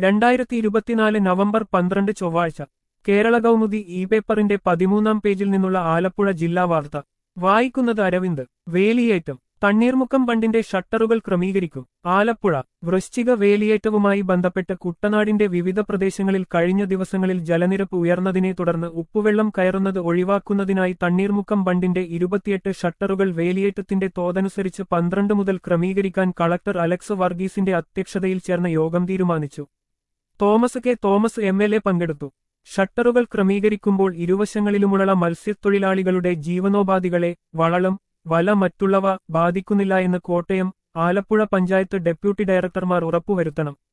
രണ്ടായിരത്തി ഇരുപത്തിനാല് നവംബർ പന്ത്രണ്ട് ചൊവ്വാഴ്ച കേരള കൗമുദി ഇ പേപ്പറിന്റെ പതിമൂന്നാം പേജിൽ നിന്നുള്ള ആലപ്പുഴ ജില്ലാ വാർത്ത വായിക്കുന്നത് അരവിന്ദ് വേലിയേറ്റം തണ്ണീർമുക്കം ബണ്ടിന്റെ ഷട്ടറുകൾ ക്രമീകരിക്കും ആലപ്പുഴ വൃശ്ചിക വേലിയേറ്റവുമായി ബന്ധപ്പെട്ട് കുട്ടനാടിന്റെ വിവിധ പ്രദേശങ്ങളിൽ കഴിഞ്ഞ ദിവസങ്ങളിൽ ജലനിരപ്പ് ഉയർന്നതിനെ തുടർന്ന് ഉപ്പുവെള്ളം കയറുന്നത് ഒഴിവാക്കുന്നതിനായി തണ്ണീർമുക്കം ബണ്ടിന്റെ ഇരുപത്തിയെട്ട് ഷട്ടറുകൾ വേലിയേറ്റത്തിന്റെ തോതനുസരിച്ച് പന്ത്രണ്ട് മുതൽ ക്രമീകരിക്കാൻ കളക്ടർ അലക്സ് വർഗീസിന്റെ അധ്യക്ഷതയിൽ ചേർന്ന യോഗം തീരുമാനിച്ചു Thomas K Thomas M L A പങ്കെടുത്തു ഷട്ടറുകൾ ക്രമീകരിക്കുമ്പോൾ ഇരുവശങ്ങളിലുമുള്ള മത്സ്യത്തൊഴിലാളികളുടെ ജീവനോപാധികളെ വളളം വല മറ്റുള്ളവ ബാധിക്കുന്നില്ല എന്ന് കോട്ടയം ആലപ്പുഴ പഞ്ചായത്ത് ഡെപ്യൂട്ടി ഡയറക്ടർമാർ ഉറപ്പുവരുത്തണം